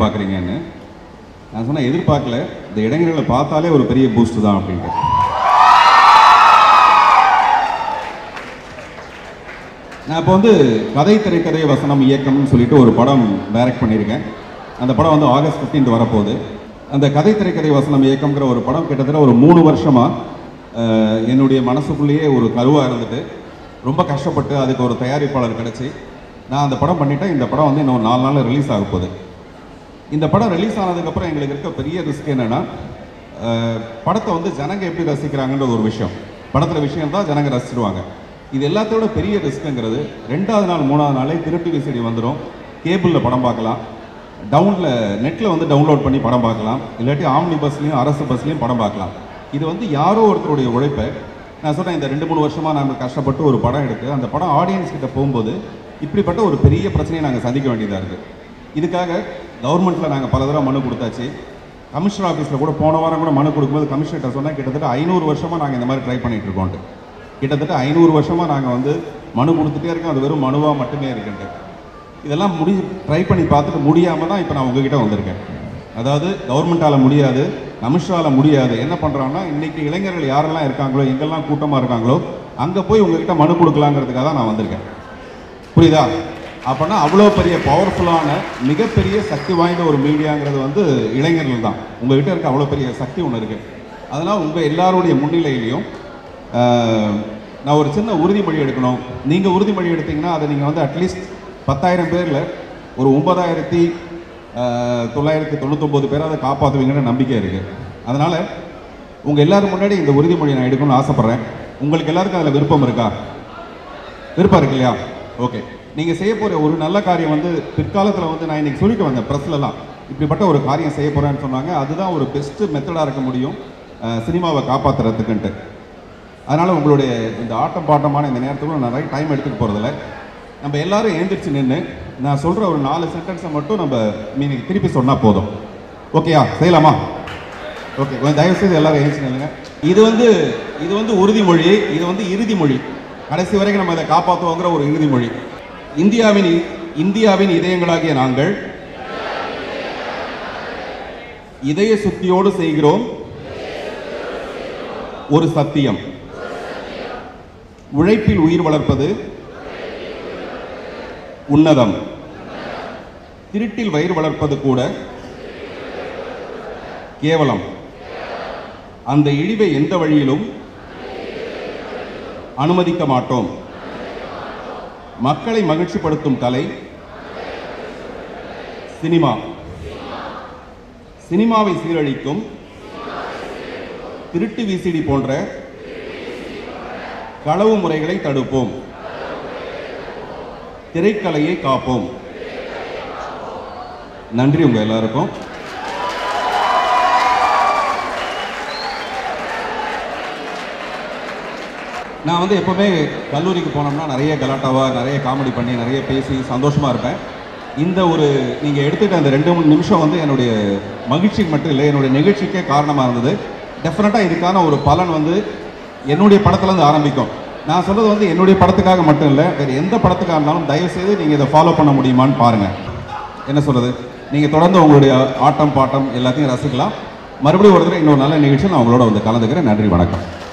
எதிர்பார்க்குறீங்கன்னு நான் சொன்னேன் எதிர்பார்க்கல இந்த இளைஞர்களை பார்த்தாலே ஒரு பெரிய பூஸ்ட் தான் அப்படின்ட்டு நான் இப்போ வந்து கதை திரைக்கதை வசனம் இயக்கம்னு சொல்லிட்டு ஒரு படம் டைரக்ட் பண்ணியிருக்கேன் அந்த படம் வந்து ஆகஸ்ட் 15 வரப்போகுது அந்த கதை திரைக்கதை வசனம் இயக்கம்ங்கிற ஒரு படம் கிட்டத்தட்ட ஒரு மூணு வருஷமாக என்னுடைய மனசுக்குள்ளேயே ஒரு கருவாக இருந்துட்டு ரொம்ப கஷ்டப்பட்டு அதுக்கு ஒரு தயாரிப்பாளர் கிடச்சி நான் அந்த படம் பண்ணிட்டேன் இந்த படம் வந்து இன்னும் நாலு நாளில் ரிலீஸ் ஆக போகுது இந்த படம் ரிலீஸ் ஆனதுக்கப்புறம் எங்களுக்கு இருக்க பெரிய ரிஸ்க் என்னன்னா அஹ், படத்தை வந்து ஜனங்க எப்படி ரசிக்கிறாங்கன்ற ஒரு விஷயம் படத்தில் விஷயம் தான் ஜனங்க ரசிச்சிருவாங்க இது எல்லாத்தோட பெரிய ரிஸ்க்குங்கிறது ரெண்டாவது நாள் மூணாவது நாளே திருட்டு விசிடி வந்துடும் கேபிளில் படம் பார்க்கலாம் டவுனில் நெட்டில் வந்து டவுன்லோட் பண்ணி படம் பார்க்கலாம் இல்லாட்டி ஆம்னி பஸ்லையும் அரசு பஸ்லையும் படம் பார்க்கலாம் இது வந்து யாரோ ஒருத்தருடைய உழைப்பை நான் சொல்கிறேன் இந்த ரெண்டு மூணு வருஷமாக நாங்கள் கஷ்டப்பட்டு ஒரு படம் எடுத்து அந்த படம் ஆடியன்ஸ் கிட்ட போகும்போது இப்படிப்பட்ட ஒரு பெரிய பிரச்சனையை நாங்கள் சந்திக்க வேண்டியதாக இருக்குது இதுக்காக கவர்மெண்ட்டில் நாங்கள் பல தடவை மனு கொடுத்தாச்சு கமிஷனர் ஆஃபீஸில் கூட போன வாரம் கூட மனு கொடுக்கும்போது கமிஷனர்கிட்ட சொன்னால் கிட்டத்தட்ட ஐநூறு வருஷமாக நாங்கள் இந்த மாதிரி ட்ரை பண்ணிட்டு இருக்கோம்ட்டு கிட்டத்தட்ட ஐநூறு வருஷமாக நாங்கள் வந்து மனு கொடுத்துட்டே இருக்கோம் அது வெறும் மனுவாக மட்டுமே இருக்குன்ட்டு இதெல்லாம் முடி ட்ரை பண்ணி பார்த்துட்டு முடியாமல் தான் இப்போ நான் உங்ககிட்ட வந்திருக்கேன் அதாவது கவர்மெண்ட்டால் முடியாது கமிஷனரால் முடியாது என்ன பண்ணுறோம்னா இன்னைக்கு இளைஞர்கள் யாரெல்லாம் இருக்காங்களோ எங்கெல்லாம் கூட்டமாக இருக்காங்களோ அங்கே போய் உங்ககிட்ட மனு கொடுக்கலாங்கிறதுக்காக தான் நான் வந்திருக்கேன் புரியுதா அப்போனா அவ்வளோ பெரிய பவர்ஃபுல்லான மிகப்பெரிய சக்தி வாய்ந்த ஒரு மீடியாங்கிறது வந்து இளைஞர்கள் தான் உங்ககிட்ட இருக்க அவ்வளோ பெரிய சக்தி ஒன்று இருக்குது அதனால் உங்கள் எல்லாருடைய முன்னிலையிலையும் ஆஹ், நான் ஒரு சின்ன உறுதிமொழி எடுக்கணும் நீங்கள் உறுதிமொழி எடுத்தீங்கன்னா அதை நீங்கள் வந்து அட்லீஸ்ட் பத்தாயிரம் பேரில் ஒரு ஒன்பதாயிரத்தி ஆஹ், தொள்ளாயிரத்தி தொண்ணூத்தொம்பது பேரை அதை காப்பாற்றுவீங்கன்னு நம்பிக்கை இருக்குது அதனால் உங்கள் எல்லாரும் முன்னாடி இந்த உறுதிமொழியை நான் எடுக்கணும்னு ஆசைப்பட்றேன் உங்களுக்கு எல்லாருக்கும் அதில் விருப்பம் இருக்கா விருப்பம் இருக்கு இல்லையா ஓகே நீங்கள் செய்ய போகிற ஒரு நல்ல காரியம் வந்து பிற்காலத்தில் வந்து நான் இன்னைக்கு சொல்லிட்டு வந்தேன் ப்ரெஸ்லலாம் இப்படிப்பட்ட ஒரு காரியம் செய்ய போகிறேன்னு சொன்னாங்க அதுதான் ஒரு பெஸ்ட்டு மெத்தடாக இருக்க முடியும் அஹ், சினிமாவை காப்பாற்றுறதுக்குன்ட்டு அதனால் உங்களுடைய இந்த ஆட்டம் பாட்டமான இந்த நேரத்துக்குள்ள நான் நிறைய டைம் எடுத்துகிட்டு போகிறதில்ல நம்ம எல்லாரும் எழுந்திரிச்சு நின்று நான் சொல்கிற ஒரு நாலு சென்டென்ஸை மட்டும் நம்ம மீனிங் திருப்பி சொன்னால் போதும் ஓகேயா செய்யலாமா ஓகே கொஞ்சம் தயவு செய்து எல்லாரும் எழுந்துச்சு நில்லுங்க இது வந்து இது வந்து உறுதிமொழி இது வந்து இறுதி மொழி கடைசி வரைக்கும் நம்ம இதை காப்பாற்றுவோங்கிற ஒரு இறுதிமொழி இந்தியாவின் இ- இந்தியாவின் இதயங்களாகிய நாங்கள் இதய சுத்தியோடு செய்கிறோம் ஒரு சத்தியம் உழைப்பில் உயிர் வளர்ப்பது உன்னதம் திருட்டில் வயிறு வளர்ப்பது கூட கேவலம் அந்த இழிவை எந்த வழியிலும் அனுமதிக்க மாட்டோம் மக்களை மகிழ்ச்சிப்படுத்தும் கலை சினிமா சினிமாவை சீரழிக்கும் திருட்டு விசிடி போன்ற களவு முறைகளை தடுப்போம் திரைக்கலையை காப்போம் நன்றி உங்க எல்லாருக்கும் நான் வந்து எப்போவுமே கல்லூரிக்கு போனோம்னா நிறைய கலாட்டாவா நிறைய காமெடி பண்ணி நிறைய பேசி சந்தோஷமா இருப்பேன் இந்த ஒரு நீங்க எடுத்துக்கிட்ட அந்த ரெண்டு மூணு நிமிஷம் வந்து என்னுடைய மகிழ்ச்சிக்கு மட்டும் இல்லை என்னுடைய நிகழ்ச்சிக்கே காரணமாக இருந்தது டெஃபினட்டாக இதுக்கான ஒரு பலன் வந்து என்னுடைய படத்துல இருந்து ஆரம்பிக்கும் நான் சொல்றது வந்து என்னுடைய படத்துக்காக மட்டும் இல்லை வேறு எந்த படத்துக்காக இருந்தாலும் தயவு செய்து நீங்கள் இதை ஃபாலோ பண்ண முடியுமான்னு பாருங்க என்ன சொல்றது நீங்கள் தொடர்ந்து உங்களுடைய ஆட்டம் பாட்டம் எல்லாத்தையும் ரசிக்கலாம் மறுபடியும் ஒரு தடவை இன்னொரு நல்ல நிகழ்ச்சி நான் உங்களோட வந்து கலந்துக்கிறேன் நன்றி வணக்கம்